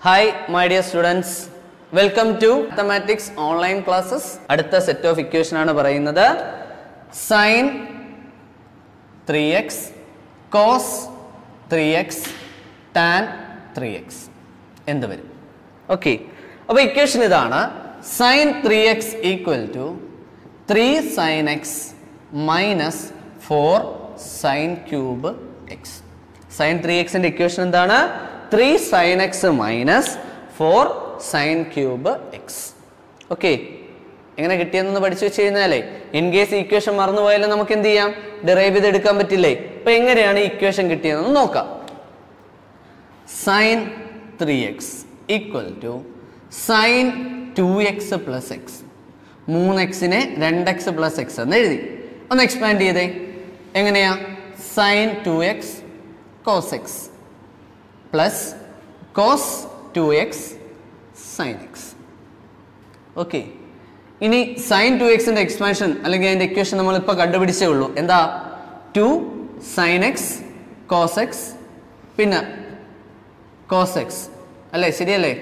hi my dear students welcome to mathematics online classes അടുത്ത set of equation ആണ് പറയുന്നത് sine three x cos three x tan three x എന്ത് വരും okay അപ്പോൾ equation ഇതാണ് sine three x equal to three sine x minus four sine cube x sine three എക്സിന്റെ equation എന്താണ് three sine x minus four sine cube x okay എങ്ങനെ കിട്ടിയെന്നൊന്ന് പഠിച്ചു വെച്ച് കഴിഞ്ഞാലേ ഇൻ കേസ് ഇക്വേഷൻ മറന്നുപോയാലും നമുക്ക് എന്ത് ചെയ്യാം ഡിറൈവ് ചെയ്ത് എടുക്കാൻ പറ്റില്ലേ അപ്പൊ എങ്ങനെയാണ് ഇക്വേഷൻ കിട്ടിയതെന്ന് നോക്കാം sine three x equal to sine two x plus x മൂന്ന് എക്സിനെ രണ്ട് എക്സ് പ്ലസ് എക്സ് എന്ന് എഴുതി ഒന്ന് എക്സ്പാൻഡ് ചെയ്തേ എങ്ങനെയാ sine two x cos X plus cos two x sine x okay ഇനി സൈൻ ടു എക്സിന്റെ എക്സ്പാൻഷൻ അല്ലെങ്കിൽ അതിന്റെ ഇക്വേഷൻ നമ്മൾ ഇപ്പോൾ കണ്ടുപിടിച്ചേ ഉള്ളൂ എന്താ two sine x cos x പിന്നെ കോസ് എക്സ് അല്ലേ ശരിയല്ലേ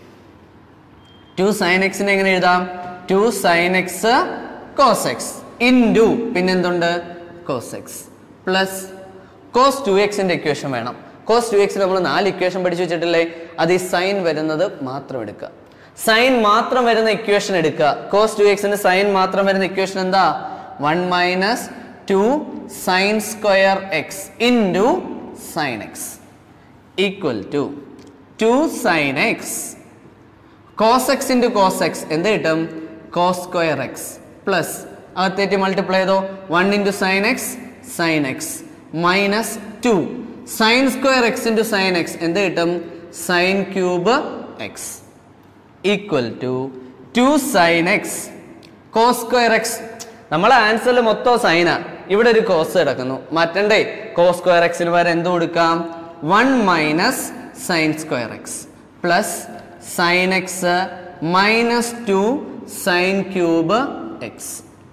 ടു സൈൻ എക്സിനെ എങ്ങനെ എഴുതാം two sine x cos x into പിന്നെന്തുണ്ട് cos X plus cos two എക്സിന്റെ ഇക്വേഷൻ വേണം കോസ് ടു എക്സ് നമ്മൾ നാല് ഇക്വേഷൻ പഠിച്ചു വെച്ചിട്ടില്ലേ അത് ഈ സൈൻ വരുന്നത് മാത്രം എടുക്കുക സൈൻ മാത്രം വരുന്ന ഇക്വേഷൻ എടുക്കുക കോസ് ടു എക്സിന് സൈൻ മാത്രം വരുന്ന ഇക്വേഷൻ എന്താ one minus two sine square x into sine x equal to two sine x cos x into cos x എന്ത് കിട്ടും കോസ് സ്ക്വയർ എക്സ് പ്ലസ് അകത്തേറ്റ് മൾട്ടിപ്ലൈ ചെയ്തോ one into sine X sine x minus two sine square x into sine x എന്ത് കിട്ടും sine cube x equal to two sine x cos square x നമ്മളെ ആൻസറിൽ മൊത്തം സൈനാ ഇവിടെ ഒരു കോസ് കിടക്കുന്നു മാറ്റണ്ടേ കോസ് സ്ക്വയർ എക്സിന് പകരം എന്ത് കൊടുക്കാം one minus sine square x plus sine x minus two sine cube x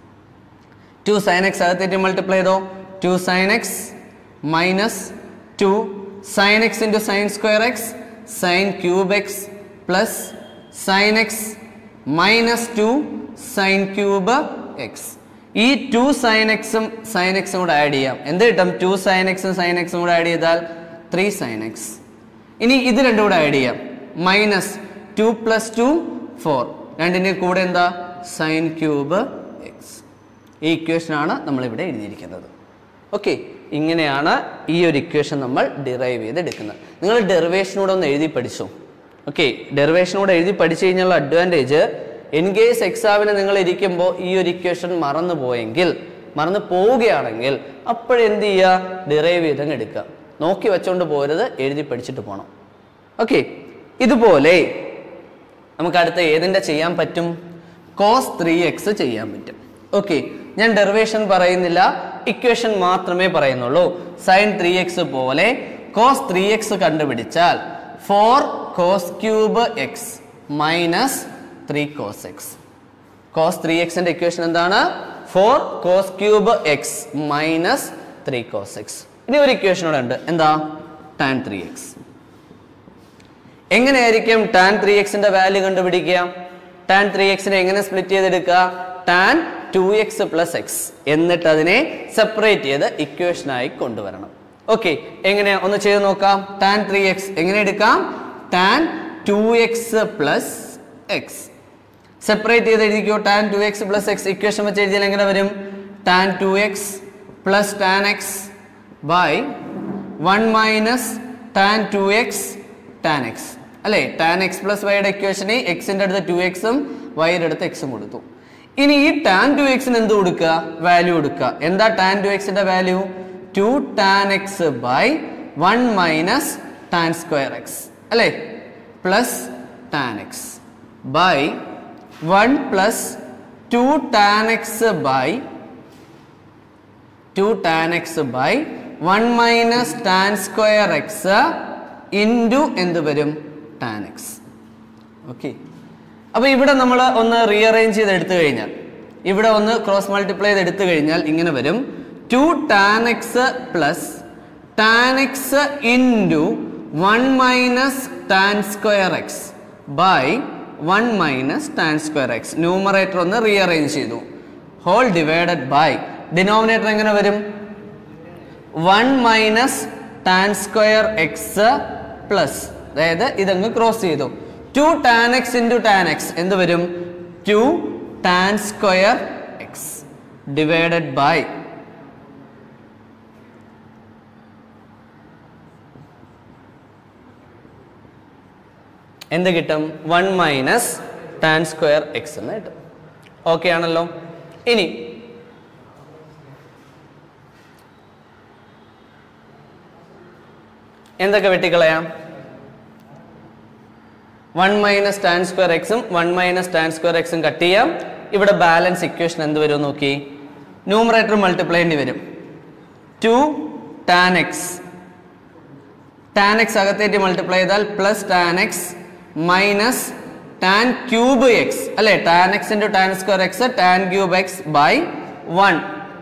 two sine x അകത്തേറ്റ് മൾട്ടിപ്ലൈ ചെയ്തോ two sine x minus two sine x into sine square x sine cube x plus sine x minus two sine cube x ഈ two sine എക്സും sine എക്സും കൂടെ add ചെയ്യാം എന്ത് കിട്ടും to sine എക്സും സൈൻ എക്സും കൂടെ ആഡ് ചെയ്താൽ ത്രീ സൈൻ എക്സ് ഇനി ഇത് രണ്ടും കൂടെ ആഡ് ചെയ്യാം minus two plus two four രണ്ടിൻ്റെ കൂടെ എന്താ സൈൻ ക്യൂബ് എക്സ് ഈ ഇക്വേഷനാണ് നമ്മളിവിടെ എഴുതിയിരിക്കുന്നത് ഓക്കെ ഇങ്ങനെയാണ് ഈ ഒരു ഇക്വേഷൻ നമ്മൾ ഡിറൈവ് ചെയ്ത് എടുക്കുന്നത് നിങ്ങൾ ഡെറിവേഷനൂടെ ഒന്ന് എഴുതി പഠിച്ചു ഓക്കെ ഡെറിവേഷനൂടെ എഴുതി പഠിച്ചു കഴിഞ്ഞുള്ള അഡ്വാൻറ്റേജ് ഇൻ കേസ് എക്സാമിന് നിങ്ങൾ ഇരിക്കുമ്പോൾ ഈ ഒരു ഇക്വേഷൻ മറന്നു പോയെങ്കിൽ മറന്നു പോവുകയാണെങ്കിൽ അപ്പോഴെന്ത് ചെയ്യുക ഡിറൈവ് ചെയ്തങ്ങ് എടുക്കുക നോക്കി വെച്ചോണ്ട് പോരുത് എഴുതി പഠിച്ചിട്ട് പോകണം ഓക്കെ ഇതുപോലെ നമുക്ക് അടുത്ത ഏതിൻ്റെ ചെയ്യാൻ പറ്റും കോസ് ത്രീ എക്സ് ചെയ്യാൻ പറ്റും ഓക്കെ ഞാൻ ഡെറിവേഷൻ പറയുന്നില്ല ഇക്വേഷൻ മാത്രമേ പറയുന്നുള്ളൂ സൈൻ ത്രീ എക്സ് പോലെ കോസ് ത്രീ എക്സ് കണ്ടുപിടിച്ചാൽ four cos cube x minus three cos X cos three എക്സിന്റെ ഇക്വേഷൻ എന്താണ് four cos cube x minus three cos x ഇനി ഒരു ഇക്വേഷൻ കൂടെ ഉണ്ട് എന്താ ടാൻ ത്രീ എക്സ് എങ്ങനെയായിരിക്കും ടാൻ ത്രീ എക്സിന്റെ വാല്യൂ കണ്ടുപിടിക്കുക ടാൻ ത്രീ എക്സിനെ എങ്ങനെ സ്പ്ലിറ്റ് ചെയ്തെടുക്കുക tan two x plus x എന്നിട്ട് അതിനെ സെപ്പറേറ്റ് ചെയ്ത് ഇക്വേഷനായി കൊണ്ടുവരണം ഓക്കെ എങ്ങനെയാ ഒന്ന് ചെയ്ത് നോക്കാം ടാൻ ത്രീ എക്സ് എങ്ങനെ എടുക്കാം tan two x plus x separate ചെയ്ത് എഴുതിക്കോ tan two x plus x equation വെച്ച് എഴുതിയാൽ എങ്ങനെ വരും tan two x plus tan x by one minus tan two x tan x അല്ലേ ടാൻ എക്സ് പ്ലസ് വൈയുടെ ഇക്വേഷന് എക്സിന്റെ അടുത്ത് ടു എക്സും വൈയുടെ അടുത്ത് എക്സും കൊടുത്തു ഇനി ഈ ടാൻ ടു എക്സിന് എന്ത് കൊടുക്കുക വാല്യൂ കൊടുക്കുക എന്താ ടാൻ ടു എക്സിന്റെ value two tan x by one minus tan square x അല്ലേ plus tan x by one plus two tan x by two tan x by one minus tan square x into എന്ത് വരും tan X okay അപ്പോൾ ഇവിടെ നമ്മൾ ഒന്ന് rearrange ചെയ്ത് എടുത്തു കഴിഞ്ഞാൽ ഇവിടെ ഒന്ന് ക്രോസ് മൾട്ടിപ്ലൈ ചെയ്ത് എടുത്തു കഴിഞ്ഞാൽ ഇങ്ങനെ വരും two tan x plus tan x into one minus tan square x by one minus tan square x numerator ഒന്ന് റീഅറേഞ്ച് ചെയ്തു ഹോൾ ഡിവൈഡഡ് ബൈ ഡിനോമിനേറ്റർ എങ്ങനെ വരും one minus tan square x plus അതായത് ഇതങ്ങ് ക്രോസ് ചെയ്തു two tan x into tan x എന്ത് വരും two tan square x divided by എന്ത് കിട്ടും one minus tan square x എന്ന് കിട്ടും ഓക്കെ ആണല്ലോ ഇനി എന്തൊക്കെ വെട്ടിക്കളയാം വൺ മൈനസ് ടാൻ സ്ക്വയർ എക്സും വൺ മൈനസ് ടാൻ സ്ക്വയർ എക്സും കട്ട് ചെയ്യാം ഇവിടെ ബാലൻസ് ഇക്വേഷൻ എന്ത് വരും നോക്കി ന്യൂമറേറ്റർ മൾട്ടിപ്ലൈ ചെയ്യേണ്ടി വരും two tan x tan x അകത്തേക്ക് മൾട്ടിപ്ലൈ ചെയ്താൽ plus tan x minus tan cube x അല്ലെ tan x into tan square x tan cube x by one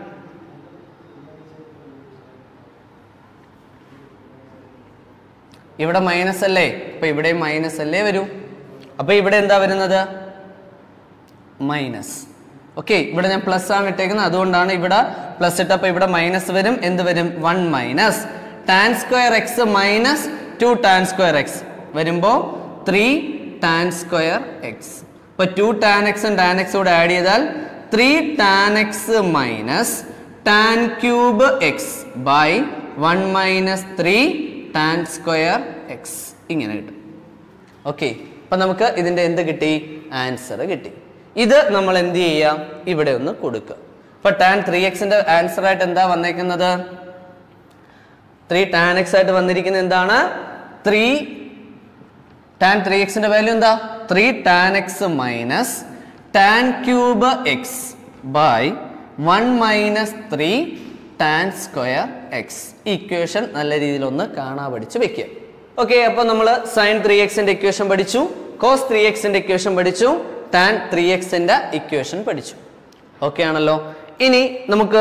ഇവിടെ മൈനസ് അല്ലേ അപ്പൊ ഇവിടെ മൈനസ് അല്ലേ വരൂ അപ്പൊ ഇവിടെ എന്താ വരുന്നത് മൈനസ് ഓക്കെ ഇവിടെ ഞാൻ പ്ലസ് ആണ് ഇട്ടേക്കുന്നത് അതുകൊണ്ടാണ് ഇവിടെ പ്ലസ് ഇട്ടപ്പോൾ ഇവിടെ മൈനസ് വരും എന്ത് വരും one minus tan square x minus two tan square x വരുമ്പോൾ ത്രീ ടാൻ സ്ക്വയർ എക്സ് ഇപ്പൊ ടു ടാൻ എക്സും ടാൻ എക്സും കൂടെ ആഡ് ചെയ്താൽ three tan x minus tan cube x by one minus three tan square x ഇങ്ങനെ കിട്ടും okay അപ്പൊ നമുക്ക് ഇതിന്റെ എന്ത് കിട്ടി ആൻസർ കിട്ടി ഇത് നമ്മൾ എന്ത് ചെയ്യാം ഇവിടെ ഒന്ന് കൊടുക്കുക അപ്പൊ ടാൻ ത്രീ എക്സിന്റെ ആൻസർ ആയിട്ട് എന്താ വന്നേക്കുന്നത് ത്രീ ടാൻ എക്സ് ആയിട്ട് വന്നിരിക്കുന്നത് എന്താണ് ത്രീ ടാൻ ത്രീ എക്സിന്റെ വാല്യൂ എന്താ three tan x minus tan cube x by one minus three tan square x equation നല്ല രീതിയിൽ ഒന്ന് കാണാൻ പഠിച്ച് വെക്കുക ഓക്കെ അപ്പൊ നമ്മൾ സൈൻ ത്രീ എക്സിന്റെ ഇക്വേഷൻ പഠിച്ചു കോസ് ത്രീ എക്സിന്റെ ഇക്വേഷൻ പഠിച്ചു ടാൻ ത്രീ എക്സിന്റെ ഇക്വേഷൻ പഠിച്ചു ഓക്കെ ആണല്ലോ ഇനി നമുക്ക്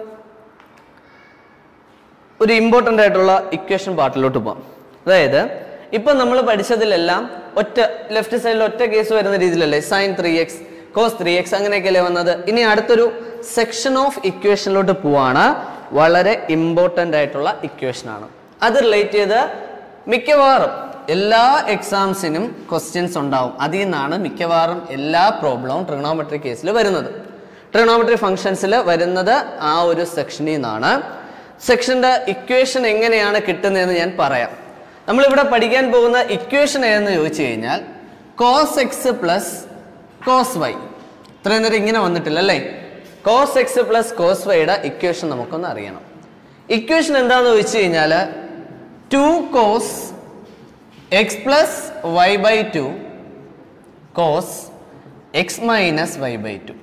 ഒരു ഇമ്പോർട്ടൻ്റ് ആയിട്ടുള്ള ഇക്വേഷൻ പാർട്ടിലോട്ട് പോകാം അതായത് ഇപ്പൊ നമ്മൾ പഠിച്ചതിലെല്ലാം ഒറ്റ ലെഫ്റ്റ് സൈഡിൽ ഒറ്റ കേസ് വരുന്ന രീതിയിലല്ലേ sine three x cos three x അങ്ങനെയൊക്കെയല്ലേ വന്നത് ഇനി അടുത്തൊരു സെക്ഷൻ ഓഫ് ഇക്വേഷനിലോട്ട് പോവാണ് വളരെ ഇമ്പോർട്ടൻ്റ് ആയിട്ടുള്ള ഇക്വേഷൻ ആണ് അത് റിലേറ്റ് ചെയ്ത് മിക്കവാറും എല്ലാ എക്സാംസിനും ക്വസ്റ്റ്യൻസ് ഉണ്ടാവും അതിൽ നിന്നാണ് മിക്കവാറും എല്ലാ പ്രോബ്ലവും ട്രിഗണോമെട്രി കേസിൽ വരുന്നത് ട്രിഗണോമെട്രി ഫംഗ്ഷൻസിൽ വരുന്നത് ആ ഒരു സെക്ഷനിൽ നിന്നാണ് സെക്ഷന്റെ ഇക്വേഷൻ എങ്ങനെയാണ് കിട്ടുന്നതെന്ന് ഞാൻ പറയാം നമ്മളിവിടെ പഠിക്കാൻ പോകുന്ന ഇക്വേഷൻ ഏതെന്ന് ചോദിച്ചു കഴിഞ്ഞാൽ cos X plus cos y ഇത്രയും നേരം ഇങ്ങനെ വന്നിട്ടില്ല അല്ലേ കോസ് എക്സ് പ്ലസ് കോസ് വൈയുടെ ഇക്വേഷൻ നമുക്കൊന്ന് അറിയണം ഇക്വേഷൻ എന്താണെന്ന് ചോദിച്ചു കഴിഞ്ഞാൽ two cos X plus Y by two cos X minus Y by two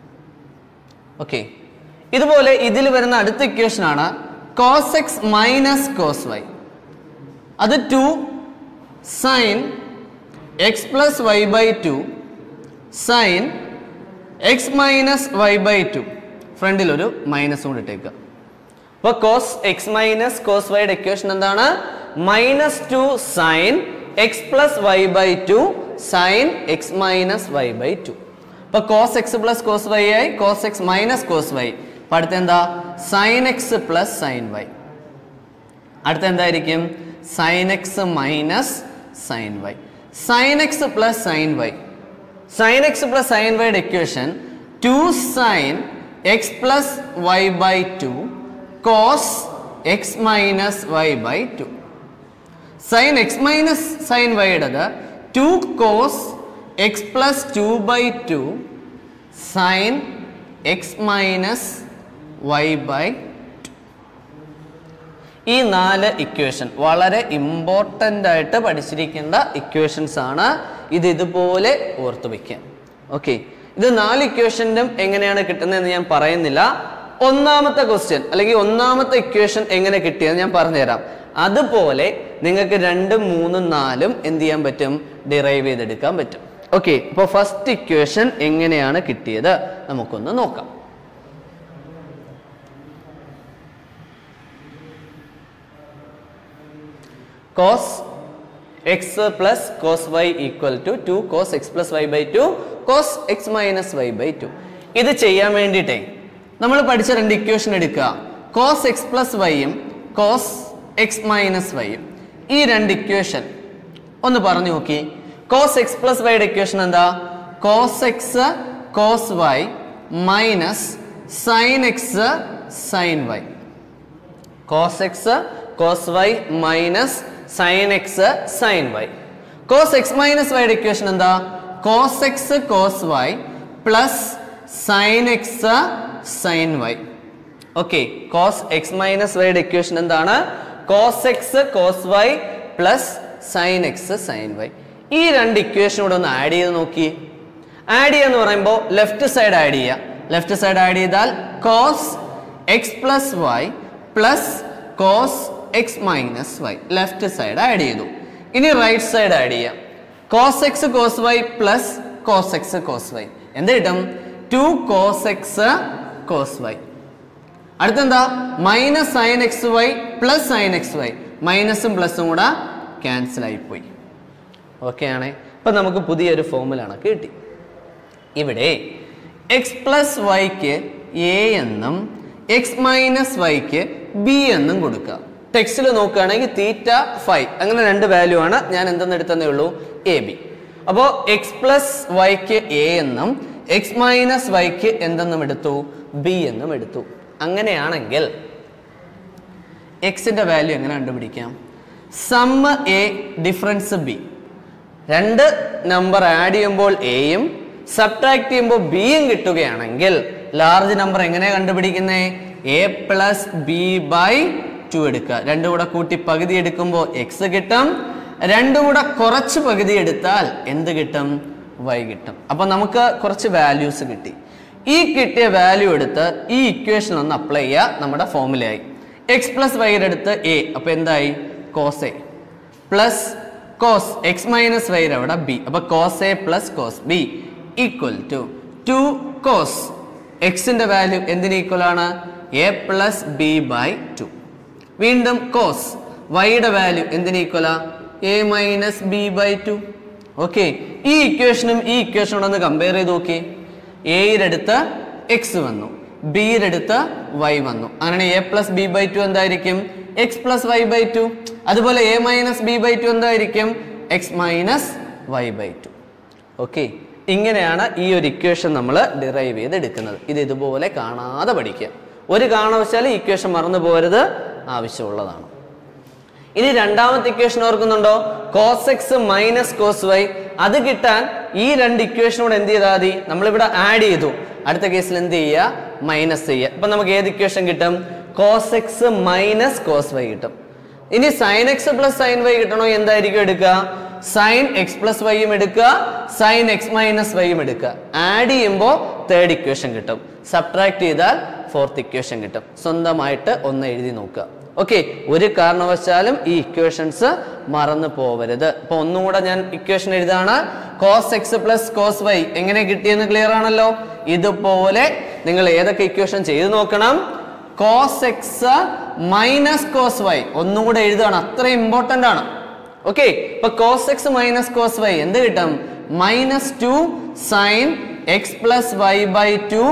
okay ഇതുപോലെ ഇതിൽ വരുന്ന അടുത്ത ഇക്വേഷൻ ആണ് cos X minus cos y അത് two sine x plus Y by two sine x minus Y by two ഫ്രണ്ടിൽ ഒരു minus കൂടി ഇട്ടേക്കുക അപ്പോൾ കോസ് എക്സ് മൈനസ് കോസ് വൈയുടെ ഇക്വേഷൻ എന്താണ് minus two sine x plus Y by two sine x minus Y by two അപ്പൊ cos X plus cos y ആയി cos X minus cos y അപ്പൊ അടുത്ത എന്താ sine x plus sine y അടുത്ത എന്തായിരിക്കും sine x minus sine y sine x plus sine y sine x plus sine വൈയുടെ equation two sine x plus Y by two cos X minus Y by two sine x minus sine വൈയുടേത് two cos X plus two by two sine x minus Y by ഈ നാല് equation വളരെ important ആയിട്ട് പഠിച്ചിരിക്കേണ്ട equations ആണ് ഇത് ഇതുപോലെ ഓർത്തു വയ്ക്കുക ഓക്കെ ഇത് നാല് ഇക്വേഷനും എങ്ങനെയാണ് കിട്ടുന്നതെന്ന് ഞാൻ പറയുന്നില്ല ഒന്നാമത്തെ ക്വസ്റ്റ്യൻ അല്ലെങ്കിൽ ഒന്നാമത്തെ ഇക്വേഷൻ എങ്ങനെ കിട്ടിയെന്ന് ഞാൻ പറഞ്ഞുതരാം അതുപോലെ നിങ്ങൾക്ക് രണ്ടും മൂന്നും നാലും എന്ത് ചെയ്യാൻ പറ്റും ഡിറൈവ് ചെയ്തെടുക്കാൻ പറ്റും ഓക്കെ അപ്പോൾ ഫസ്റ്റ് ഇക്വേഷൻ എങ്ങനെയാണ് കിട്ടിയത് നമുക്കൊന്ന് നോക്കാം cos X plus cos Y equal to two cos X plus Y by two cos X minus Y by two ഇത് ചെയ്യാൻ വേണ്ടിയിട്ടേ നമ്മൾ പഠിച്ച രണ്ട് ഇക്വേഷൻ എടുക്കുക കോസ് എക്സ് പ്ലസ് വൈയും കോസ് എക്സ് മൈനസ് വൈയും ഈ രണ്ട് ഇക്വേഷൻ ഒന്ന് പറഞ്ഞു നോക്കി കോസ് എക്സ് പ്ലസ് വൈയുടെ ഇക്വേഷൻ എന്താ cos X cos Y minus sine X sine Y cos X cos Y minus sine X sine Y cos X minus വൈയുടെ ഇക്വേഷൻ എന്താ cos X cos y plus sine X sine y okay cos X minus വൈയുടെ equation എന്താണ് cos X cos y plus sine X sine y ഈ രണ്ട് equation കൂടെ ഒന്ന് add ചെയ്ത് നോക്കി ആഡ് ചെയ്യാന്ന് പറയുമ്പോൾ ലെഫ്റ്റ് സൈഡ് ആഡ് ചെയ്യുക ലെഫ്റ്റ് സൈഡ് ആഡ് ചെയ്താൽ cos X plus y plus cos X minus y left side add ചെയ്തു ഇനി റൈറ്റ് സൈഡ് ആഡ് ചെയ്യാം cos X cos y plus cos X cos y എന്ത് കിട്ടും two cos X cos y അടുത്തെന്താ minus sine x y plus sine x y മൈനസും പ്ലസും കൂടെ cancel ആയിപ്പോയി ഓക്കെ ആണേ ഇപ്പൊ നമുക്ക് പുതിയൊരു ഫോമുലാണ് കിട്ടി ഇവിടെ എക്സ് പ്ലസ് വൈക്ക് എ എന്നും എക്സ് മൈനസ് വൈക്ക് ബി എന്നും കൊടുക്കുക ടെക്സ്റ്റിൽ നോക്കുകയാണെങ്കിൽ തീറ്റ ഫൈവ് അങ്ങനെ രണ്ട് വാല്യൂ ആണ് ഞാൻ എന്തെന്ന് എടുത്തതേ ഉള്ളൂ എ ബി അപ്പോൾ എക്സ് പ്ലസ് വൈക്ക് എ എന്നും എക്സ് മൈനസ് വൈക്ക് എന്തെന്നും എടുത്തു ബി എന്നും എടുത്തു അങ്ങനെയാണെങ്കിൽ എക്സിന്റെ വാല്യൂ എങ്ങനെ കണ്ടുപിടിക്കാം സമ്മ് എ ഡിഫറൻസ് ബി രണ്ട് നമ്പർ ആഡ് ചെയ്യുമ്പോൾ എയും സബ്ട്രാക്ട് ചെയ്യുമ്പോൾ ബിയും കിട്ടുകയാണെങ്കിൽ ലാർജ് നമ്പർ എങ്ങനെ കണ്ടുപിടിക്കുന്നേ A plus B by two എടുക്കുക രണ്ടും കൂടെ കൂട്ടി പകുതി എടുക്കുമ്പോൾ എക്സ് കിട്ടും രണ്ടും കൂടെ കുറച്ച് പകുതി എടുത്താൽ എന്ത് കിട്ടും വൈ കിട്ടും അപ്പൊ നമുക്ക് കുറച്ച് വാല്യൂസ് കിട്ടി ഈ കിട്ടിയ വാല്യൂ എടുത്ത് ഈ ഇക്വേഷൻ ഒന്ന് അപ്ലൈ ചെയ്യുക നമ്മുടെ ഫോമുലയായി എക്സ് പ്ലസ് വൈയുടെ അടുത്ത് എ അപ്പൊ എന്തായി cos A plus cos X minus വൈയുടെ അവിടെ ബി അപ്പൊ cos A plus cos B equal to two cos എക്സിന്റെ വാല്യൂ എന്തിന് ഈക്വൽ ആണ് A plus B by two വീണ്ടും കോസ് വൈയുടെ വാല്യൂ എന്തിന് ഈക്വൽ ആ A minus B by two okay ഈ ഇക്വേഷനും ഈ ഇക്വേഷനും ഒന്ന് കമ്പയർ ചെയ്ത് നോക്കി എയുടെ അടുത്ത് എക്സ് വന്നു ബിയുടെ അടുത്ത് വൈ വന്നു അങ്ങനെ A plus B by two എന്തായിരിക്കും x plus Y by two അതുപോലെ A minus B by two എന്തായിരിക്കും x minus Y by two okay ഇങ്ങനെയാണ് ഈ ഒരു ഇക്വേഷൻ നമ്മൾ ഡിറൈവ് ചെയ്ത് എടുക്കുന്നത് ഇത് ഇതുപോലെ കാണാതെ പഠിക്കുക ഒരു കാരണവശാലും ഇക്വേഷൻ മറന്നു പോരുത് ആവശ്യമുള്ളതാണ് ഇനി രണ്ടാമത്തെ ഇക്വേഷൻ ഓർക്കുന്നുണ്ടോ cos X minus cos y അത് കിട്ടാൻ ഈ രണ്ട് ഇക്വേഷനോട് എന്ത് ചെയ്താൽ മതി നമ്മളിവിടെ ആഡ് ചെയ്തു അടുത്ത കേസിൽ എന്ത് ചെയ്യുക മൈനസ് ചെയ്യുക ഇപ്പൊ നമുക്ക് ഏത് ഇക്വേഷൻ കിട്ടും cos X minus cos y കിട്ടും ഇനി sine x plus sine y കിട്ടണോ എന്തായിരിക്കും എടുക്കുക സൈൻ എക്സ് പ്ലസ് വൈയും എടുക്കുക സൈൻ എക്സ് മൈനസ് വൈയും എടുക്കുക ആഡ് ചെയ്യുമ്പോൾ തേർഡ് ഇക്വേഷൻ കിട്ടും സബ്ട്രാക്ട് ചെയ്താൽ ഫോർത്ത് ഇക്വേഷൻ കിട്ടും സ്വന്തമായിട്ട് ഒന്ന് എഴുതി നോക്കുക ഓക്കെ ഒരു കാരണവശാലും ഈ ഇക്വേഷൻസ് മറന്നു പോവരുത് അപ്പൊ ഒന്നും കൂടെ ഞാൻ ഇക്വേഷൻ എഴുതാണ് cos X plus cos y എങ്ങനെ കിട്ടിയെന്ന് ക്ലിയർ ആണല്ലോ ഇതുപോലെ നിങ്ങൾ ഏതൊക്കെ ഇക്വേഷൻ ചെയ്തു നോക്കണം cos X minus cos y ഒന്നും കൂടെ എഴുതുകയാണ് അത്ര ഇമ്പോർട്ടന്റ് ആണ് ഓക്കെ ഇപ്പൊ cos X minus cos y എന്ത് കിട്ടും minus two sine x plus Y by two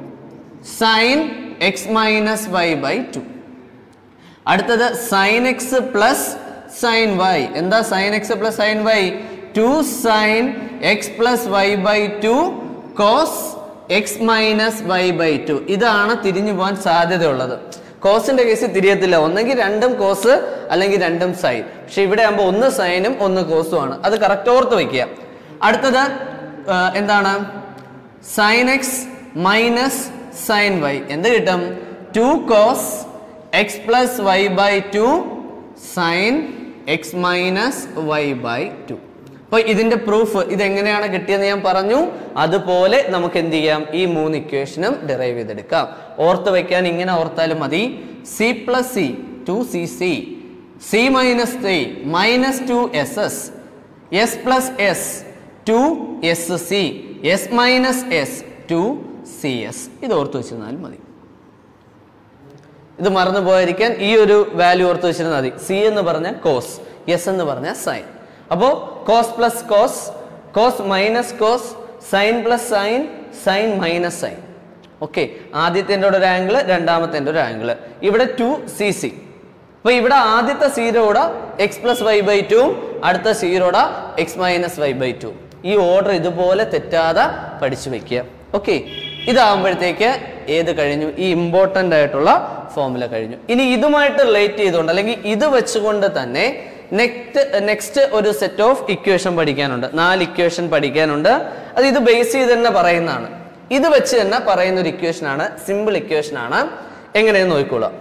sine x minus Y by two അടുത്തത് sine x plus sine y എന്താ sine x plus sine y two sine x plus Y by two cos X minus Y by two ഇതാണ് തിരിഞ്ഞു പോകാൻ സാധ്യതയുള്ളത് കോസിന്റെ കേസിൽ തിരിയത്തില്ല ഒന്നെങ്കിൽ രണ്ടും cos അല്ലെങ്കിൽ രണ്ടും സൈൻ പക്ഷെ ഇവിടെ ആകുമ്പോൾ ഒന്ന് സൈനും ഒന്ന് കോസും ആണ് അത് കറക്റ്റ് ഓർത്ത് വയ്ക്കുക അടുത്തത് ആ, എന്താണ് sine x minus sine y എന്ത് കിട്ടും two cos X plus Y by two sine x minus Y by two അപ്പൊ ഇതിന്റെ പ്രൂഫ് ഇതെങ്ങനെയാണ് കിട്ടിയെന്ന് ഞാൻ പറഞ്ഞു അതുപോലെ നമുക്ക് എന്ത് ചെയ്യാം ഈ മൂന്ന് ഇക്വേഷനും ഡെറൈവ് ചെയ്തെടുക്കാം ഓർത്ത് വെക്കാൻ ഇങ്ങനെ ഓർത്താലും മതി c plus c two c c c minus three minus two s s s plus s two s c s minus s two c s ഇത് ഓർത്ത് വെച്ചിരുന്നാൽ മതി ഇത് മറന്നു പോയിരിക്കാൻ ഈ ഒരു വാല്യൂ ഓർത്ത് വെച്ചിരുന്നാൽ മതി സി എന്ന് പറഞ്ഞ കോസ് എസ് എന്ന് പറഞ്ഞാൽ സൈൻ അപ്പോൾ cos plus cos cos minus cos sine plus sine sine minus sine okay ആദ്യത്തെ ഒരു ആംഗിൾ രണ്ടാമത്തെ ഒരു ആംഗിൾ ഇവിടെ ടു സി സി അപ്പൊ ഇവിടെ ആദ്യത്തെ സീറോടെ x plus Y by two അടുത്ത സീറോടെ x minus Y by two ഈ ഓർഡർ ഇതുപോലെ തെറ്റാതെ പഠിച്ചു വെക്കുക ഓക്കെ ഇതാകുമ്പോഴത്തേക്ക് ഏത് കഴിഞ്ഞു ഈ ഇമ്പോർട്ടൻ്റ് ആയിട്ടുള്ള ഫോമുല കഴിഞ്ഞു ഇനി ഇതുമായിട്ട് റിലേറ്റ് ചെയ്തുകൊണ്ട് അല്ലെങ്കിൽ ഇത് വെച്ചുകൊണ്ട് തന്നെ നെക്സ്റ്റ് നെക്സ്റ്റ് ഒരു സെറ്റ് ഓഫ് ഇക്വേഷൻ പഠിക്കാനുണ്ട് നാല് ഇക്വേഷൻ പഠിക്കാനുണ്ട് അത് ഇത് ബേസ് ചെയ്ത് തന്നെ പറയുന്നതാണ് ഇത് വെച്ച് തന്നെ പറയുന്ന ഒരു ഇക്വേഷൻ ആണ് സിമ്പിൾ ഇക്വേഷൻ ആണ് എങ്ങനെയെന്ന് നോക്കിക്കോളാം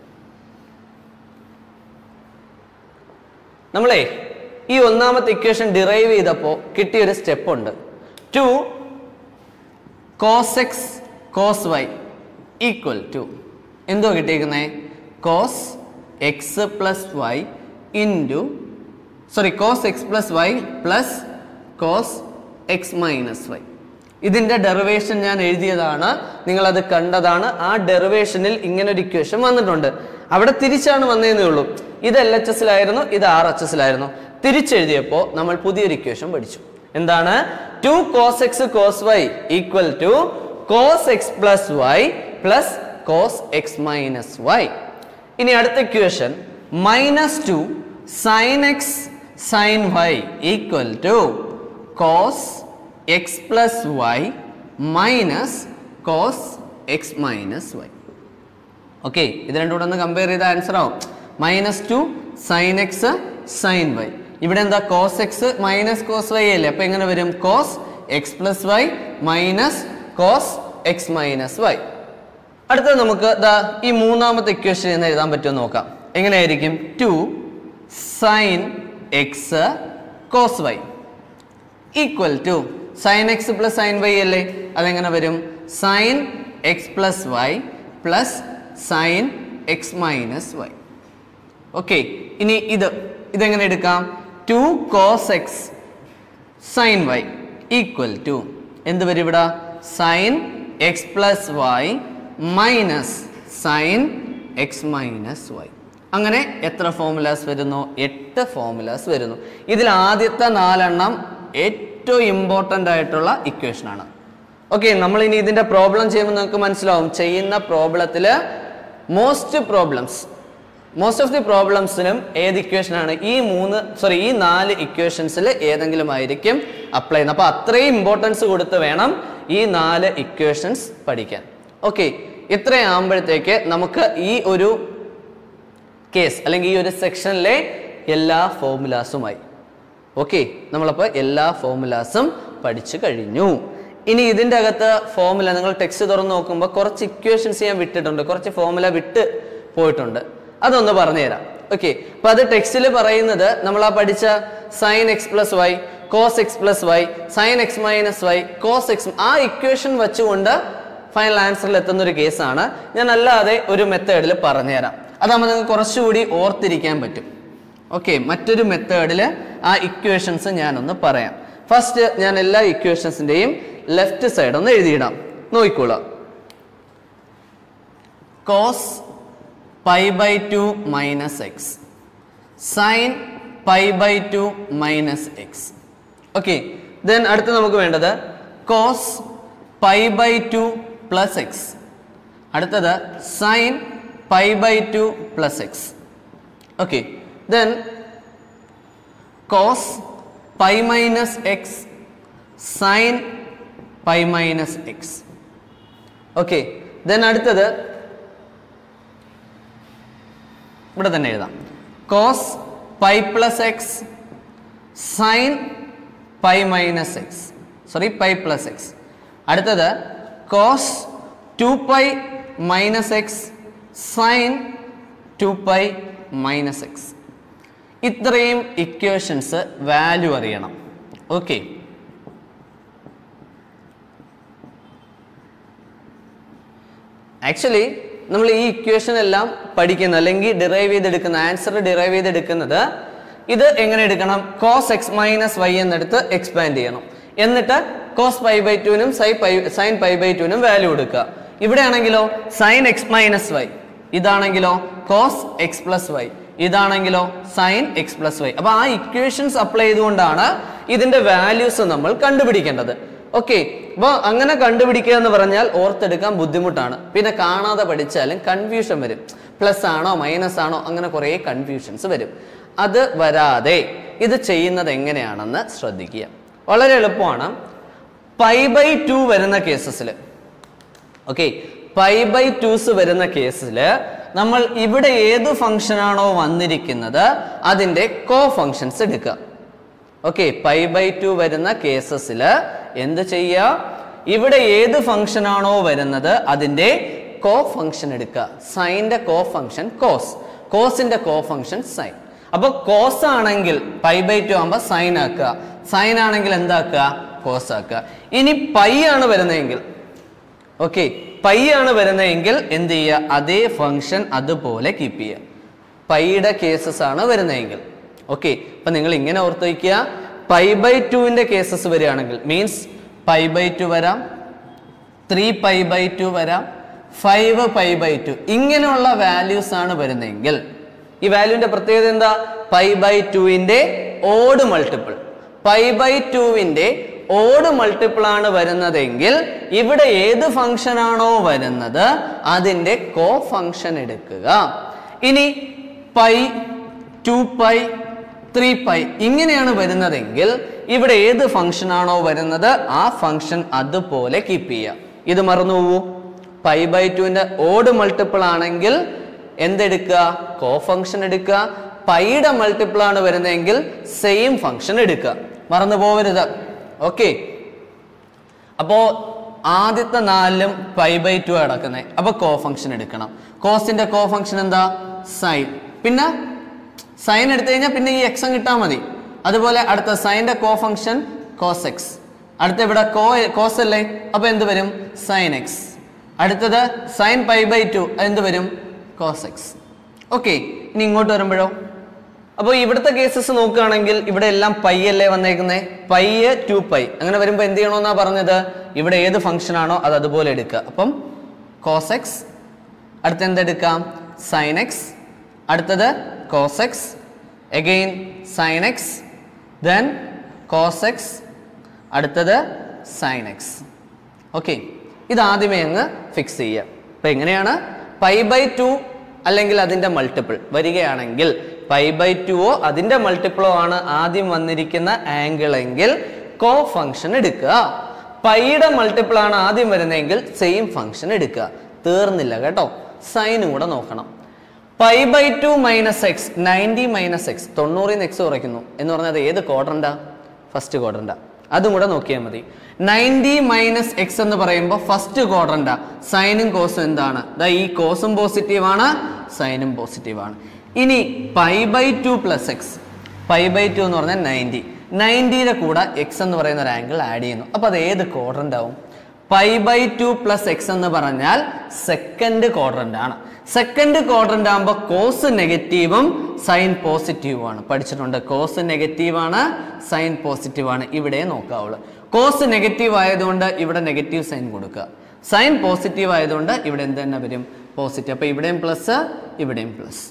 നമ്മളെ ഈ ഒന്നാമത്തെ ഇക്വേഷൻ ഡിറൈവ് ചെയ്തപ്പോൾ കിട്ടിയൊരു സ്റ്റെപ്പ് ഉണ്ട് two cos X cos Y equal to എന്തോ കിട്ടിയിരിക്കുന്നേ cos X plus y into sorry cos X plus y plus cos X minus y ഇതിൻ്റെ ഡെറിവേഷൻ ഞാൻ എഴുതിയതാണ് നിങ്ങളത് കണ്ടതാണ് ആ ഡെറിവേഷനിൽ ഇങ്ങനെ ഒരു ഇക്വേഷൻ വന്നിട്ടുണ്ട് അവിടെ തിരിച്ചാണ് വന്നതെന്നേ ഉള്ളൂ ഇത് എൽ എച്ച് എസിലായിരുന്നു ഇത് ആർ എച്ച് എസിലായിരുന്നു തിരിച്ചെഴുതിയപ്പോൾ നമ്മൾ പുതിയൊരു ഇക്വേഷൻ പഠിച്ചു എന്താണ് two cos X cos Y equal to cos X plus y plus cos X minus y ഇനി അടുത്ത equation minus two sine X sine y equal to cos X plus y minus cos X minus y okay ഇത് രണ്ടും കൂടെ ഒന്ന് compare ചെയ്ത answer ആവും minus two sine X sine y ഇവിടെ എന്താ cos X minus cos y അല്ലേ അപ്പൊ എങ്ങനെ വരും cos X plus y minus cos X minus y അടുത്തത് നമുക്ക് ദാ ഈ മൂന്നാമത്തെ ഇക്വേഷൻ എന്ന് എഴുതാൻ പറ്റുമോ നോക്കാം എങ്ങനെയായിരിക്കും two sine x cos Y equal to sine x plus sine y അല്ലേ അതെങ്ങനെ വരും sine x plus y plus sine x minus y okay ഇനി ഇത് ഇതെങ്ങനെ എടുക്കാം two cos x sine y equal to എന്ത് വരും ഇവിടെ sine x plus y minus sine x minus y അങ്ങനെ എത്ര ഫോമുലാസ് വരുന്നു എട്ട് ഫോമുലാസ് വരുന്നു ഇതിൽ ആദ്യത്തെ നാലെണ്ണം ഏറ്റവും ഇമ്പോർട്ടൻ്റ് ആയിട്ടുള്ള ഇക്വേഷനാണ് ഓക്കെ നമ്മൾ ഇനി ഇതിന്റെ പ്രോബ്ലം ചെയ്യുമ്പോൾ നിങ്ങൾക്ക് മനസ്സിലാവും ചെയ്യുന്ന പ്രോബ്ലത്തിൽ most problems most of the പ്രോബ്ലംസിനും ഏത് ഇക്വേഷൻ ആണ് ഈ മൂന്ന് സോറി ഈ നാല് ഇക്വേഷൻസിൽ ഏതെങ്കിലും ആയിരിക്കും അപ്ലൈ ചെയ്യുന്നത് അപ്പോൾ അത്രയും ഇമ്പോർട്ടൻസ് കൊടുത്ത് വേണം ഈ നാല് ഇക്വേഷൻസ് പഠിക്കാൻ ഓക്കെ ഇത്രയാകുമ്പോഴത്തേക്ക് നമുക്ക് ഈ ഒരു കേസ് അല്ലെങ്കിൽ ഈ ഒരു സെക്ഷനിലെ എല്ലാ ഫോമുലാസുമായി ഓക്കെ നമ്മളപ്പോൾ എല്ലാ ഫോമുലാസും പഠിച്ചു കഴിഞ്ഞു ഇനി ഇതിൻ്റെ അകത്ത് ഫോമുല നിങ്ങൾ ടെക്സ്റ്റ് തുറന്ന് നോക്കുമ്പോൾ കുറച്ച് ഇക്വേഷൻസ് ഞാൻ വിട്ടിട്ടുണ്ട് കുറച്ച് ഫോമുല വിട്ട് പോയിട്ടുണ്ട് അതൊന്ന് പറഞ്ഞുതരാം ഓക്കെ അപ്പൊ അത് ടെക്സ്റ്റിൽ പറയുന്നത് നമ്മൾ ആ പഠിച്ച sine x plus y cos X plus y sine x minus y cos x ആ ഇക്വേഷൻ വെച്ചുകൊണ്ട് ഫൈനൽ ആൻസറിൽ എത്തുന്ന ഒരു കേസാണ് ഞാൻ അല്ലാതെ ഒരു മെത്തേഡിൽ പറഞ്ഞുതരാം അതാകുമ്പോൾ നിങ്ങൾക്ക് കുറച്ചുകൂടി ഓർത്തിരിക്കാൻ പറ്റും ഓക്കെ മറ്റൊരു മെത്തേഡിൽ ആ ഇക്വേഷൻസ് ഞാനൊന്ന് പറയാം ഫസ്റ്റ് ഞാൻ എല്ലാ ഇക്വേഷൻസിൻ്റെയും ലെഫ്റ്റ് സൈഡ് ഒന്ന് എഴുതിയിടാം നോക്കിക്കോളാം cos pi by two minus x sine pi by two minus x okay then അടുത്ത് നമുക്ക് വേണ്ടത് cos pi by two plus x അടുത്തത് sine pi by two plus x okay then cos pi minus x sine pi minus x okay then അടുത്തത് ഇവിടെ തന്നെ എഴുതാം cos pi plus x sine pi minus x sorry pi plus x അടുത്തത് cos two pi minus x sine to pi minus x ഇത്രയും equations value അറിയണം okay actually നമ്മൾ ഈ equation എല്ലാം പഠിക്കുന്ന അല്ലെങ്കിൽ ഡിറൈവ് ചെയ്തെടുക്കുന്ന ആൻസർ ഡിറൈവ് ചെയ്തെടുക്കുന്നത് ഇത് എങ്ങനെ എടുക്കണം കോസ് എക്സ് മൈനസ് വൈ എന്നെടുത്ത് എക്സ്പാൻഡ് ചെയ്യണം എന്നിട്ട് കോസ് പൈ ബൈ ടുവിനും സൈ പൈ സൈൻ പൈ ബൈ ടുവിനും വാല്യൂ കൊടുക്കുക ഇവിടെ ആണെങ്കിലോ സൈൻ എക്സ് മൈനസ് വൈ ഇതാണെങ്കിലോ കോസ് എക്സ് പ്ലസ് വൈ ഇതാണെങ്കിലോ സൈൻ എക്സ് പ്ലസ് വൈ അപ്പൊ ആ ഇക്വേഷൻസ് അപ്ലൈ ചെയ്തുകൊണ്ടാണ് ഇതിന്റെ വാല്യൂസ് നമ്മൾ കണ്ടുപിടിക്കേണ്ടത് ഓക്കെ അപ്പോൾ അങ്ങനെ കണ്ടുപിടിക്കുക എന്ന് പറഞ്ഞാൽ ഓർത്തെടുക്കാൻ ബുദ്ധിമുട്ടാണ് പിന്നെ കാണാതെ പഠിച്ചാലും കൺഫ്യൂഷൻ വരും പ്ലസ് ആണോ മൈനസ് ആണോ അങ്ങനെ കുറേ കൺഫ്യൂഷൻസ് വരും അത് വരാതെ ഇത് ചെയ്യുന്നത് എങ്ങനെയാണെന്ന് ശ്രദ്ധിക്കുക വളരെ എളുപ്പമാണ് പൈ ബൈ ടു വരുന്ന കേസസിൽ ഓക്കെ പൈ ബൈ ടൂസ് വരുന്ന കേസിൽ നമ്മൾ ഇവിടെ ഏത് ഫംഗ്ഷനാണോ വന്നിരിക്കുന്നത് അതിൻ്റെ കോ ഫങ്ഷൻസ് എടുക്കുക ഓക്കെ പൈ ബൈ ടു വരുന്ന കേസസിൽ എന്ത് ചെയ്യുക ഇവിടെ ഏത് ഫംഗ്ഷനാണോ വരുന്നത് അതിൻ്റെ കോ ഫംഗ്ഷൻ എടുക്കുക സൈൻ്റെ കോ ഫംഗ്ഷൻ കോസ് കോസിന്റെ കോ ഫംഗ്ഷൻ സൈൻ അപ്പൊ കോസ് ആണെങ്കിൽ പൈ ബൈ ടു ആകുമ്പോൾ സൈൻ ആക്കുക സൈൻ ആണെങ്കിൽ എന്താക്കുക കോസ് ആക്കുക ഇനി പൈ ആണ് വരുന്നതെങ്കിൽ ഓക്കെ പൈ ആണ് വരുന്നതെങ്കിൽ എന്ത് ചെയ്യുക അതേ ഫംഗ്ഷൻ അതുപോലെ കീപ്പ് ചെയ്യുക പൈയുടെ കേസസ് ആണ് വരുന്നതെങ്കിൽ ഓക്കെ അപ്പൊ നിങ്ങൾ ഇങ്ങനെ ഓർത്ത് വയ്ക്കുക പൈ ബൈ ടുവിന്റെ കേസസ് വരികയാണെങ്കിൽ മീൻസ് പൈ ബൈ ടു വരാം ത്രീ പൈ ബൈ ടു വരാം ഫൈവ് പൈ ബൈ ടു ഇങ്ങനെയുള്ള വാല്യൂസ് ആണ് വരുന്നതെങ്കിൽ ഈ വാല്യൂവിന്റെ പ്രത്യേകത എന്താ പൈ ബൈ ടുവിന്റെ ഓഡ് മൾട്ടിപ്പിൾ പൈ ബൈ ടുവിന്റെ ഓഡ് മൾട്ടിപ്പിൾ ആണ് വരുന്നതെങ്കിൽ ഇവിടെ ഏത് ഫംഗ്ഷൻ ആണോ വരുന്നത് അതിന്റെ കോ ഫംഗ്ഷൻ എടുക്കുക ഇനി pi two pi three pi ഇങ്ങനെയാണ് വരുന്നതെങ്കിൽ ഇവിടെ ഏത് ഫംഗ്ഷൻ ആണോ വരുന്നത് ആ ഫംഗ്ഷൻ അതുപോലെ കീപ്പ് ചെയ്യുക ഇത് മറന്നു പോവൂ പൈ ബൈ ടുവിന്റെ ഓഡ് മൾട്ടിപ്പിൾ ആണെങ്കിൽ എന്തെടുക്കുക കോ ഫംഗ്ഷൻ എടുക്കുക പൈയുടെ മൾട്ടിപ്പിൾ ആണ് വരുന്നതെങ്കിൽ സെയിം ഫംഗ്ഷൻ എടുക്കുക മറന്നു പോവരുത് ഓക്കെ അപ്പോ ആദ്യത്തെ നാലിലും പൈ ബൈ ടു അടക്കുന്നത് അപ്പൊ കോ ഫംഗ്ഷൻ എടുക്കണം കോസിന്റെ കോ ഫംഗ്ഷൻ എന്താ സൈൻ പിന്നെ സൈൻ എടുത്തു കഴിഞ്ഞാൽ പിന്നെ ഈ എക്സം കിട്ടാൽ മതി അതുപോലെ അടുത്ത സൈൻ്റെ കോ ഫംഗ്ഷൻ കോസ് എക്സ് അടുത്ത ഇവിടെ കോ കോസ് അല്ലേ അപ്പൊ എന്ത് വരും സൈൻ എക്സ് അടുത്തത് സൈൻ പൈ ബൈ ടു എന്ത് വരും കോസ് എക്സ് ഓക്കെ ഇനി ഇങ്ങോട്ട് വരുമ്പോഴോ അപ്പോൾ ഇവിടുത്തെ കേസസ് നോക്കുകയാണെങ്കിൽ ഇവിടെ എല്ലാം പൈ അല്ലേ വന്നേക്കുന്നേ പൈ ടു പൈ അങ്ങനെ വരുമ്പോൾ എന്ത് ചെയ്യണമെന്നാ പറഞ്ഞത് ഇവിടെ ഏത് ഫംഗ്ഷൻ ആണോ അത് അതുപോലെ എടുക്കുക അപ്പം കോസ് എക്സ് അടുത്ത എന്തെടുക്കാം സൈൻ എക്സ് അടുത്തത് cos x again sine x then cos x അടുത്തത് സൈൻ എക്സ് ഓക്കെ ഇത് ആദ്യമേ അങ്ങ് ഫിക്സ് ചെയ്യുക അപ്പൊ എങ്ങനെയാണ് പൈ ബൈ ടു അല്ലെങ്കിൽ അതിന്റെ മൾട്ടിപ്പിൾ വരികയാണെങ്കിൽ പൈ ബൈ ടുവോ അതിന്റെ മൾട്ടിപ്പിളോ ആണ് ആദ്യം വന്നിരിക്കുന്ന ആംഗിൾ എങ്കിൽ കോ ഫംഗ്ഷൻ എടുക്കുക പൈയുടെ മൾട്ടിപ്പിൾ ആണ് ആദ്യം വരുന്നതെങ്കിൽ സെയിം ഫംഗ്ഷൻ എടുക്കുക തീർന്നില്ല കേട്ടോ സൈനും കൂടെ നോക്കണം pi by two minus x ninety minus x തൊണ്ണൂറിൽ നിന്ന് എക്സ് കുറയ്ക്കുന്നു എന്ന് പറഞ്ഞാൽ അത് ഏത് ക്വാഡ്രൻ്റാ ഫസ്റ്റ് ക്വാഡ്രൻ്റാ അതും കൂടെ നോക്കിയാൽ മതി നയൻറ്റി മൈനസ് എക്സ് എന്ന് പറയുമ്പോൾ ഫസ്റ്റ് ക്വാഡ്രൻ്റാ സൈനും കോസും എന്താണ് ദാ ഈ കോസും പോസിറ്റീവ് ആണ് സൈനും പോസിറ്റീവ് ആണ് ഇനി pi by two plus x pi by two എന്ന് പറഞ്ഞാൽ നയൻറ്റി നയൻറ്റിയുടെ കൂടെ എക്സ് എന്ന് പറയുന്ന ഒരു ആംഗിൾ ആഡ് ചെയ്യുന്നു അപ്പോൾ അത് ഏത് ക്വാഡ്രൻ്റ് ആവും pi by two plus x എന്ന് പറഞ്ഞാൽ സെക്കൻഡ് ക്വാഡ്രന്റ് ആണ് സെക്കൻഡ് ക്വാഡ്രന്റ് ആകുമ്പോൾ കോസ് നെഗറ്റീവും സൈൻ പോസിറ്റീവും ആണ് പഠിച്ചിട്ടുണ്ട് കോസ് നെഗറ്റീവ് ആണ് സൈൻ പോസിറ്റീവ് ആണ് ഇവിടെ നോക്കാവുള്ളൂ കോസ് നെഗറ്റീവ് ആയതുകൊണ്ട് ഇവിടെ നെഗറ്റീവ് സൈൻ കൊടുക്കുക സൈൻ പോസിറ്റീവ് ആയതുകൊണ്ട് ഇവിടെ എന്ത് തന്നെ വരും പോസിറ്റീവ് അപ്പോൾ ഇവിടെയും പ്ലസ് ഇവിടെയും പ്ലസ്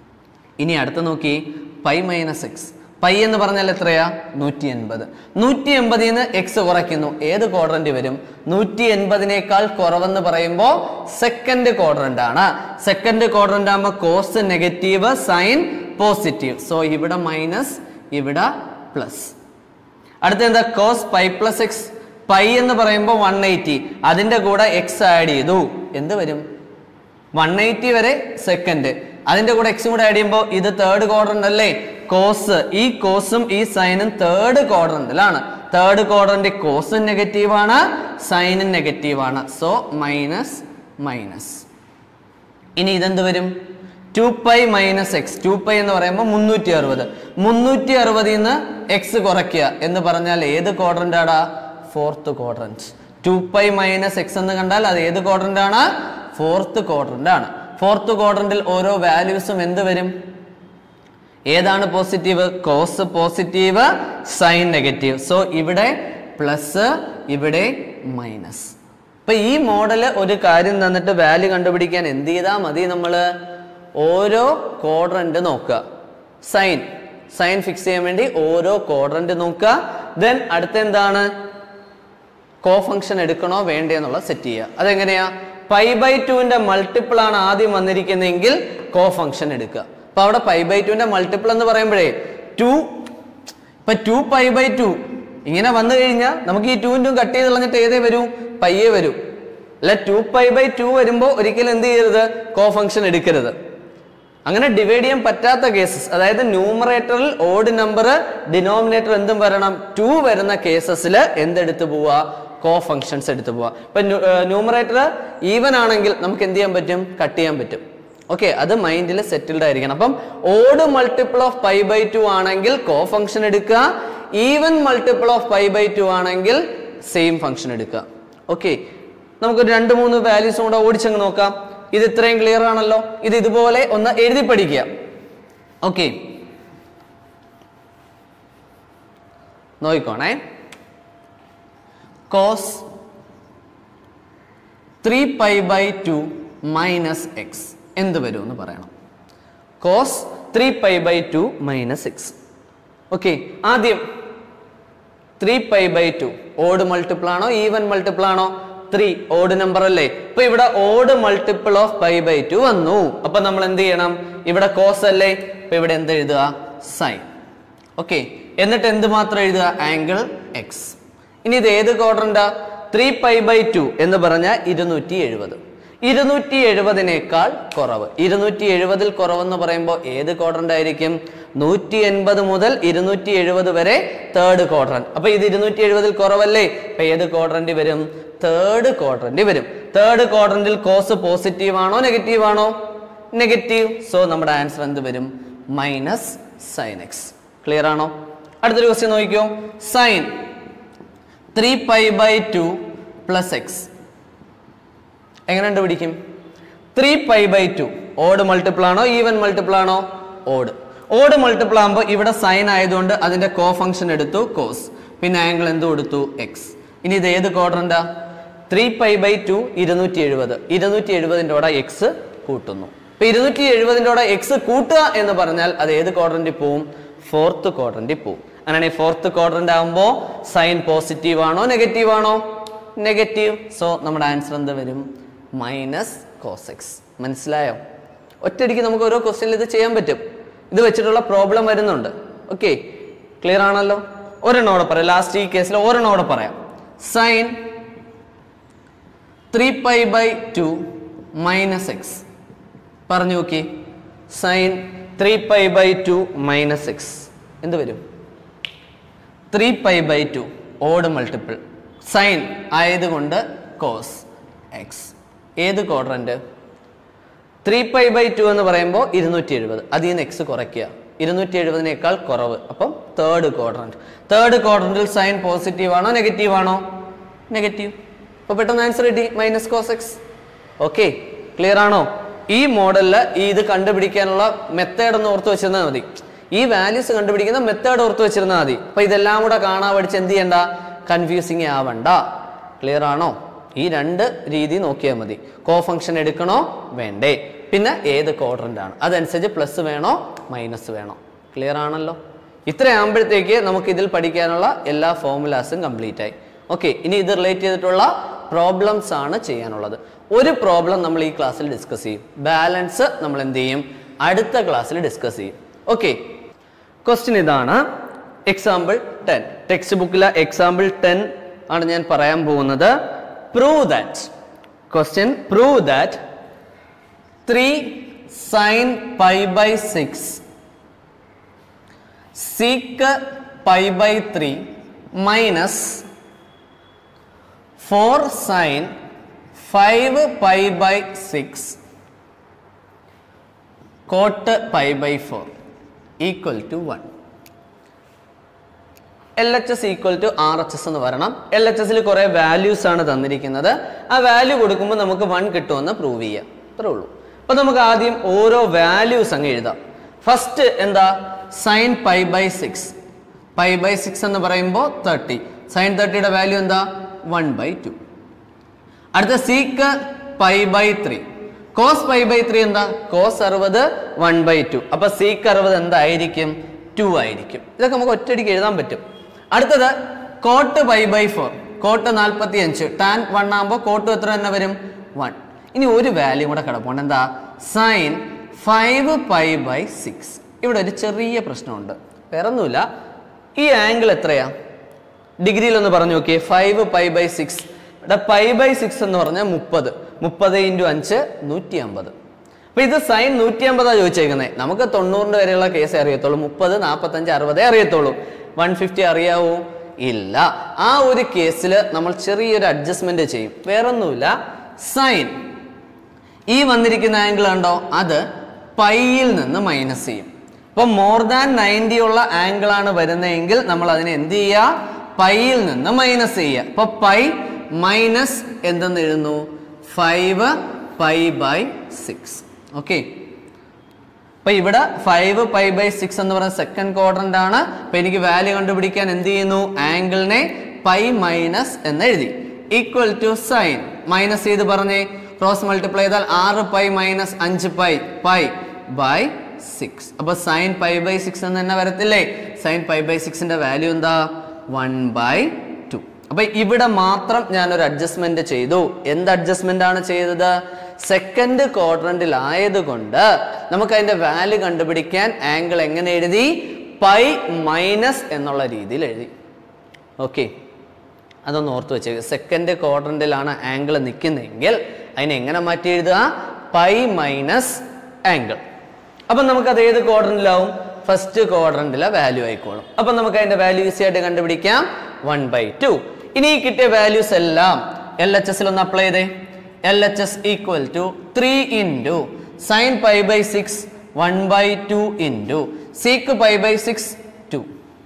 ഇനി അടുത്ത് നോക്കി പൈ മൈനസ് എക്സ് പൈ എന്ന് പറഞ്ഞാൽ എത്രയാ നൂറ്റി എൺപത് നൂറ്റി എൺപതിൽ നിന്ന് എക്സ് കുറയ്ക്കുന്നു ഏത് ക്വാഡ്രന്റ് വരും നൂറ്റി എൺപതിനേക്കാൾ കുറവെന്ന് പറയുമ്പോൾ സെക്കൻഡ് ക്വാഡ്രന്റ് ആണ് സെക്കൻഡ് ക്വാഡ്രന്റ് ആകുമ്പോൾ cos negative sine positive so ഇവിടെ മൈനസ് ഇവിടെ പ്ലസ് അടുത്ത എന്താ cos pi plus x pi എന്ന് പറയുമ്പോൾ വൺ എയ്റ്റി അതിന്റെ കൂടെ എക്സ് ആഡ് ചെയ്തു എന്ത് വരും വൺ എയ്റ്റി വരെ സെക്കൻഡ് അതിന്റെ കൂടെ എക്സും കൂടെ ആഡ് ചെയ്യുമ്പോൾ ഇത് തേർഡ് ക്വാഡ്രന്റ് അല്ലേ കോസ് ഈ കോസും ഈ സൈനും തേർഡ് ക്വാഡ്രന്റിലാണ് തേർഡ് ക്വാഡ്രന്റ് കോസും നെഗറ്റീവ് ആണ് സൈനും നെഗറ്റീവ് ആണ് സോ മൈനസ് മൈനസ് ഇനി ഇതെന്ത് വരും two pi minus x two pi എന്ന് പറയുമ്പോൾ മുന്നൂറ്റി അറുപത് മുന്നൂറ്റി അറുപതിൽ നിന്ന് എക്സ് കുറയ്ക്കുക എന്ന് പറഞ്ഞാൽ ഏത് ക്വാഡ്രന്റ് ആടാ fourth quadrant two pi minus x എന്ന് കണ്ടാൽ അത് ഏത് ക്വാഡ്രന്റ് ആണ് ഫോർത്ത് ക്വാഡ്രന്റ് ആണ് ഫോർത്ത് ക്വാഡ്രന്റിൽ ഓരോ വാല്യൂസും എന്ത് വരും ഏതാണ് positive cos positive sine negative so ഇവിടെ പ്ലസ് ഇവിടെ മൈനസ് അപ്പൊ ഈ മോഡല് ഒരു കാര്യം തന്നിട്ട് വാല്യൂ കണ്ടുപിടിക്കാൻ എന്ത് ചെയ്താൽ മതി നമ്മൾ ഓരോ ക്വാഡ്രന്റ് നോക്കുക സൈൻ സൈൻ ഫിക്സ് ചെയ്യാൻ വേണ്ടി ഓരോ ക്വാഡ്രന്റ് നോക്കുക ദെൻ അടുത്ത എന്താണ് കോ ഫംഗ്ഷൻ എടുക്കണോ വേണ്ടേ എന്നുള്ളത് സെറ്റ് ചെയ്യുക അതെങ്ങനെയാ പൈ ബൈ ടുവിന്റെ മൾട്ടിപ്പിൾ ആണ് ആദ്യം വന്നിരിക്കുന്നതെങ്കിൽ കോ ഫംഗ്ഷൻ എടുക്കുക അപ്പൊ അവിടെ പൈ ബൈ ടുവിന്റെ മൾട്ടിപ്പിൾ എന്ന് പറയുമ്പോഴേ ടു ഇപ്പൊ ടു പൈ ബൈ ടു ഇങ്ങനെ വന്നു കഴിഞ്ഞാൽ നമുക്ക് ഈ ടൂവിൻ്റെ കട്ട് ചെയ്ത് കളഞ്ഞിട്ട് ഏതേ വരൂ പയ്യേ വരൂ അല്ല ടു പൈ ബൈ ടു വരുമ്പോൾ ഒരിക്കലും എന്ത് ചെയ്യരുത് കോ ഫംഗ്ഷൻ എടുക്കരുത് അങ്ങനെ ഡിവൈഡ് ചെയ്യാൻ പറ്റാത്ത കേസസ് അതായത് ന്യൂമറേറ്ററിൽ ഓഡ് നമ്പർ ഡിനോമിനേറ്റർ എന്തും വരണം ടു വരുന്ന കേസസിൽ എന്തെടുത്ത് പോവുക കോ ഫങ്ഷൻസ് എടുത്ത് പോവുക ഇപ്പൊ ന്യൂമറേറ്റർ ഈവൻ ആണെങ്കിൽ നമുക്ക് എന്ത് ചെയ്യാൻ പറ്റും കട്ട് ചെയ്യാൻ പറ്റും ഓക്കെ അത് മൈൻഡിൽ സെറ്റിൽഡ് ആയിരിക്കണം അപ്പം odd multiple of pi by two ആണെങ്കിൽ കോ ഫംഗ്ഷൻ എടുക്കുക even multiple of pi by two ആണെങ്കിൽ സെയിം ഫംഗ്ഷൻ എടുക്കുക ഓക്കെ നമുക്കൊരു രണ്ട് മൂന്ന് വാല്യൂസും കൂടെ ഓടിച്ചങ്ങ് നോക്കാം ഇത് ഇത്രയും ക്ലിയർ ആണല്ലോ ഇത് ഇതുപോലെ ഒന്ന് എഴുതി പഠിക്കുക ഓക്കെ നോക്കിക്കോണേ cos three pi by two minus x എന്ത് വരും എന്ന് പറയണം cos three pi by two minus x okay ആദ്യം three pi by two odd multiple ആണോ ഈവൻ മൾട്ടിപ്പിൾ ആണോ ത്രീ ഓഡ് നമ്പർ അല്ലേ ഇപ്പൊ ഇവിടെ odd multiple of pi by two വന്നു അപ്പൊ നമ്മൾ എന്ത് ചെയ്യണം ഇവിടെ കോസ് അല്ലേ ഇപ്പൊ ഇവിടെ എന്ത് എഴുതുക സൈൻ ഓക്കെ എന്നിട്ട് എന്ത് മാത്രം എഴുതുക ആംഗിൾ എക്സ് ഇനി ഇത് ഏത് ക്വാഡ്രന്റാ ത്രീ പൈ ബൈ ടു എന്ന് പറഞ്ഞാൽ ഇരുന്നൂറ്റി എഴുപത് ഇരുന്നൂറ്റി എഴുപതിനേക്കാൾ കുറവ് ഇരുന്നൂറ്റി എഴുപതിൽ കുറവെന്ന് പറയുമ്പോൾ ഏത് ക്വാഡ്രന്റ് ആയിരിക്കും നൂറ്റി എൺപത് മുതൽ ഇരുന്നൂറ്റി എഴുപത് വരെ തേർഡ് ക്വാഡ്രന്റ് അപ്പൊ ഇത് ഇരുന്നൂറ്റി എഴുപതിൽ കുറവല്ലേ അപ്പൊ ഏത് ക്വാഡ്രന്റ് വരും തേർഡ് ക്വാഡ്രന്റ് വരും തേർഡ് ക്വാഡ്രന്റിൽ കോസ് പോസിറ്റീവ് ആണോ നെഗറ്റീവ് ആണോ നെഗറ്റീവ് സോ നമ്മുടെ ആൻസർ എന്ത് വരും മൈനസ് സൈൻ എക്സ് ക്ലിയർ ആണോ അടുത്തൊരു ക്വസ്റ്റ്യൻ നോക്കിക്കോ sine three pi by two plus x എങ്ങനെ കണ്ടുപിടിക്കും three pi by two odd multiple ആണോ ഈവൻ മൾട്ടിപ്പിൾ ആണോ ഓഡ് ഓഡ് മൾട്ടിപ്പിൾ ആകുമ്പോൾ ഇവിടെ സൈൻ ആയതുകൊണ്ട് അതിന്റെ കോ ഫംഗ്ഷൻ എടുത്തു കോസ് പിന്നെ ആംഗിൾ എന്ത് കൊടുത്തു എക്സ് ഇനി ഇത് ഏത് ക്വാഡ്രന്റാ ത്രീ പൈ ബൈ ടു ഇരുന്നൂറ്റി എഴുപത് ഇരുന്നൂറ്റി എഴുപതിൻ്റെ കൂടെ എക്സ് കൂട്ടുന്നു ഇപ്പൊ ഇരുന്നൂറ്റി എഴുപതിൻ്റെ കൂടെ എക്സ് കൂട്ടുക എന്ന് പറഞ്ഞാൽ അത് ഏത് ക്വാഡ്രന്റിൽ പോവും ഫോർത്ത് ക്വാഡ്രന്റിൽ പോവും അങ്ങനെയാണെങ്കിൽ ഫോർത്ത് ക്വാഡ്രന്റ് ആകുമ്പോൾ സൈൻ പോസിറ്റീവ് ആണോ നെഗറ്റീവ് ആണോ നെഗറ്റീവ് സോ നമ്മുടെ ആൻസർ എന്ത് വരും മൈനസ് കോസെക്സ് മനസ്സിലായോ ഒറ്റയടിക്ക് നമുക്ക് ഓരോ ക്വസ്റ്റ്യനിൽ ഇത് ചെയ്യാൻ പറ്റും ഇത് വെച്ചിട്ടുള്ള പ്രോബ്ലം വരുന്നുണ്ട് ഓക്കെ ക്ലിയർ ആണല്ലോ ഒരെണ്ണം കൂടെ പറയാം ലാസ്റ്റ് ഈ കേസിൽ ഒരെണ്ണം കൂടെ പറയാം sine three pi by two minus x പറഞ്ഞു നോക്കി sine three pi by two minus x എന്ത് വരും three pi by two odd multiple sine ആയതുകൊണ്ട് കോസ് എക്സ് ഏത് quadrant three pi by two എന്ന് പറയുമ്പോൾ ഇരുന്നൂറ്റി എഴുപത് അതിൽ നിന്ന് എക്സ് കുറയ്ക്കുക ഇരുന്നൂറ്റി എഴുപതിനേക്കാൾ കുറവ് അപ്പം തേർഡ് ക്വാഡ്രന്റ് തേർഡ് ക്വാഡ്രന്റിൽ സൈൻ പോസിറ്റീവ് ആണോ നെഗറ്റീവ് ആണോ നെഗറ്റീവ് അപ്പോൾ പെട്ടെന്ന് ആൻസർ കിട്ടി minus cos x okay clear ആണോ ഈ മോഡലിൽ ഈ ഇത് കണ്ടുപിടിക്കാനുള്ള മെത്തേഡ് ഒന്ന് ഓർത്ത് വെച്ചിരുന്നാൽ മതി ഈ വാല്യൂസ് കണ്ടുപിടിക്കുന്ന മെത്തേഡ് ഓർത്ത് വെച്ചിരുന്നാൽ മതി അപ്പൊ ഇതെല്ലാം കൂടെ കാണാൻ പഠിച്ച് എന്ത് ചെയ്യണ്ട കൺഫ്യൂസിങ് ആവണ്ട ക്ലിയർ ആണോ ഈ രണ്ട് രീതി നോക്കിയാൽ മതി കോ ഫംഗ്ഷൻ എടുക്കണോ വേണ്ടേ പിന്നെ ഏത് ക്വാഡ്രന്റ് ആണ് അതനുസരിച്ച് പ്ലസ് വേണോ മൈനസ് വേണോ ക്ലിയർ ആണല്ലോ ഇത്ര ആകുമ്പോഴത്തേക്ക് നമുക്ക് ഇതിൽ പഠിക്കാനുള്ള എല്ലാ ഫോർമുലാസും കംപ്ലീറ്റ് ആയി ഓക്കെ ഇനി ഇത് റിലേറ്റ് ചെയ്തിട്ടുള്ള പ്രോബ്ലംസ് ആണ് ചെയ്യാനുള്ളത് ഒരു പ്രോബ്ലം നമ്മൾ ഈ ക്ലാസ്സിൽ ഡിസ്കസ് ചെയ്യും ബാലൻസ് നമ്മൾ എന്ത് ചെയ്യും അടുത്ത ക്ലാസ്സിൽ ഡിസ്കസ് ചെയ്യും ഓക്കെ ക്വസ്റ്റ്യൻ ഇതാണ് എക്സാമ്പിൾ ടെൻ ടെക്സ്റ്റ് ബുക്കിലെ എക്സാമ്പിൾ ടെൻ ആണ് ഞാൻ പറയാൻ പോകുന്നത് prove that question prove that three sine pi by six sec pi by three minus four sine five pi by six cot pi by four equal to one L H S equal to R H S എന്ന് പറയണം L H എസിൽ കുറെ values ആണ് തന്നിരിക്കുന്നത് ആ value കൊടുക്കുമ്പോൾ നമുക്ക് one കിട്ടുമെന്ന് പ്രൂവ് ചെയ്യാം അത്രേ ഉള്ളൂ അപ്പൊ നമുക്ക് ആദ്യം ഓരോ വാല്യൂസ് അങ്ങ് എഴുതാം ഫസ്റ്റ് എന്താ sine pi by six pi by six എന്ന് പറയുമ്പോൾ തേർട്ടി സൈൻ തേർട്ടിയുടെ വാല്യൂ എന്താ വൺ ബൈ ടു അടുത്ത sec pi by three cos pi by three എന്താ കോസ് അറുപത് വൺ ബൈ ടു അപ്പൊ സീക്ക് അറുപത് എന്തായിരിക്കും ടു ആയിരിക്കും ഇതൊക്കെ നമുക്ക് ഒറ്റയടിക്ക് എഴുതാൻ പറ്റും അടുത്തത് cot pi by four cot നാൽപ്പത്തി അഞ്ച് ടാൻ വൺ ആകുമ്പോൾ കോട്ട് എത്ര തന്നെ വരും വൺ ഇനി ഒരു വാല്യൂ കൂടെ കിടപ്പുണ്ട് എന്താ sine five pi by six ഇവിടെ ഒരു ചെറിയ പ്രശ്നമുണ്ട് വേറെ ഒന്നുമില്ല ഈ ആംഗിൾ എത്രയാ ഡിഗ്രിയിൽ ഒന്ന് പറഞ്ഞു നോക്കിയേ ഫൈവ് പൈ ബൈ സിക്സ് ഇവിടെ പൈ ബൈ സിക്സ് എന്ന് പറഞ്ഞാൽ മുപ്പത് മുപ്പത് ഇൻറ്റു അഞ്ച് നൂറ്റി അമ്പത് അപ്പൊ ഇത് സൈൻ നൂറ്റി അമ്പതാ ചോദിച്ചേക്കുന്നത് നമുക്ക് തൊണ്ണൂറിന്റെ വരെയുള്ള കേസേ അറിയത്തുള്ളൂ മുപ്പത് നാൽപ്പത്തഞ്ച് അറുപതേ അറിയത്തുള്ളൂ വൺ ഫിഫ്റ്റി അറിയാവോ ഇല്ല ആ ഒരു കേസിൽ നമ്മൾ ചെറിയൊരു അഡ്ജസ്റ്റ്മെന്റ് ചെയ്യും വേറൊന്നുമില്ല സൈൻ ഈ വന്നിരിക്കുന്ന ആംഗിൾ ഉണ്ടോ അത് പൈയിൽ നിന്ന് മൈനസ് ചെയ്യും അപ്പോൾ മോർ ദാൻ നയൻറ്റി ഉള്ള ആംഗിൾ ആണ് വരുന്നതെങ്കിൽ നമ്മൾ അതിനെ എന്ത് ചെയ്യുക പൈയിൽ നിന്ന് മൈനസ് ചെയ്യുക അപ്പോൾ പൈ മൈനസ് എന്തെന്ന് എഴുതുന്നു five pi by six okay അപ്പൊ ഇവിടെ ഫൈവ് പൈ ബൈ സിക്സ് എന്ന് പറയുന്ന സെക്കൻഡ് ക്വാഡ്രന്റ് ആണ് അപ്പൊ എനിക്ക് വാല്യൂ കണ്ടുപിടിക്കാൻ എന്ത് ചെയ്യുന്നു ആംഗിളിനെ പൈ മൈനസ് എന്ന് എഴുതി ഈക്വൽ ടു സൈൻ മൈനസ് ചെയ്ത് പറഞ്ഞേ ക്രോസ് മൾട്ടിപ്ലൈ ചെയ്താൽ ആറ് പൈ മൈനസ് അഞ്ച് പൈ പൈ ബൈ സിക്സ് അപ്പൊ സൈൻ പൈ ബൈ സിക്സ് എന്ന് തന്നെ വരത്തില്ലേ സൈൻ പൈ ബൈ സിക്സിന്റെ വാല്യൂ എന്താ വൺ ബൈ ടു അപ്പൊ ഇവിടെ മാത്രം ഞാനൊരു അഡ്ജസ്റ്റ്മെന്റ് ചെയ്തു എന്ത് അഡ്ജസ്റ്റ്മെന്റ് ആണ് ചെയ്തത് സെക്കൻഡ് ക്വാഡ്രന്റിൽ ആയതുകൊണ്ട് നമുക്ക് അതിന്റെ വാല്യൂ കണ്ടുപിടിക്കാൻ ആംഗിൾ എങ്ങനെ എഴുതി പൈ മൈനസ് എന്നുള്ള രീതിയിൽ എഴുതി ഓക്കെ അതൊന്ന് ഓർത്ത് വെച്ചേക്ക് സെക്കൻഡ് ക്വാഡ്രന്റിലാണ് ആംഗിൾ നിൽക്കുന്നതെങ്കിൽ അതിനെ എങ്ങനെ മാറ്റി എഴുതുക പൈ മൈനസ് ആംഗിൾ അപ്പം നമുക്കത് ഏത് ക്വാഡ്രന്റിലാവും ഫസ്റ്റ് ക്വാഡ്രന്റിലെ വാല്യൂ ആയിക്കോളും അപ്പം നമുക്ക് അതിന്റെ വാല്യൂ ഈസി ആയിട്ട് കണ്ടുപിടിക്കാം വൺ ബൈ ടു ഇനി ഈ കിട്ടിയ വാല്യൂസ് എല്ലാം എൽ എച്ച് എസിൽ ഒന്ന് അപ്ലൈ ചെയ്തേ L H S equal to three into sine pi by six one by two into sec pi by six two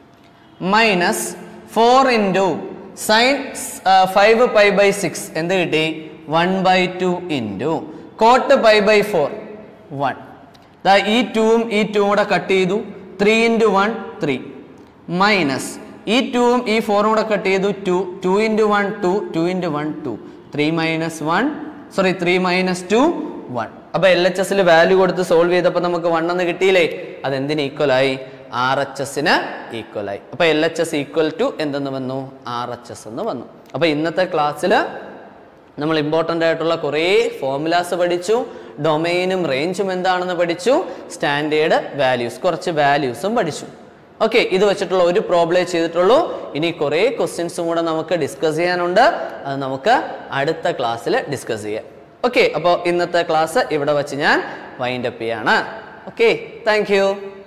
minus four into sine five pi by six എന്ത് കിട്ടി one by two into cot pi by four one ദാ ഈ ടൂവും ഈ ടൂവും കൂടെ cut ചെയ്തു three into one three minus ഈ ടൂവും ഈ ഫോറും കൂടെ കട്ട് ചെയ്തു two two into one two two into one two three minus one sorry three minus two one അപ്പൊ എൽ എച്ച് എസിൽ വാല്യൂ കൊടുത്ത് സോൾവ് ചെയ്തപ്പോൾ നമുക്ക് വൺ എന്ന് കിട്ടിയില്ലേ അത് എന്തിന് ഈക്വൽ ആയി ആർ എച്ച് എസിന് ഈക്വൽ ആയി അപ്പൊ L H S equal to എന്തെന്ന് വന്നു ആർ എച്ച് എസ് എന്ന് വന്നു അപ്പൊ ഇന്നത്തെ ക്ലാസ്സിൽ നമ്മൾ ഇമ്പോർട്ടൻ്റ് ആയിട്ടുള്ള കുറേ ഫോർമുലാസ് പഠിച്ചു ഡൊമൈനും റേഞ്ചും എന്താണെന്ന് പഠിച്ചു സ്റ്റാൻഡേർഡ് വാല്യൂസ് കുറച്ച് വാല്യൂസും പഠിച്ചു ഓക്കെ ഇത് വെച്ചിട്ടുള്ള ഒരു പ്രോബ്ലം ചെയ്തിട്ടുള്ളൂ ഇനി കുറേ ക്വസ്റ്റ്യൻസും കൂടെ നമുക്ക് ഡിസ്കസ് ചെയ്യാനുണ്ട് അത് നമുക്ക് അടുത്ത ക്ലാസ്സിൽ ഡിസ്കസ് ചെയ്യാം ഓക്കെ അപ്പോൾ ഇന്നത്തെ ക്ലാസ് ഇവിടെ വെച്ച് ഞാൻ വൈൻഡ് അപ്പ് ചെയ്യാണ് ഓക്കെ താങ്ക്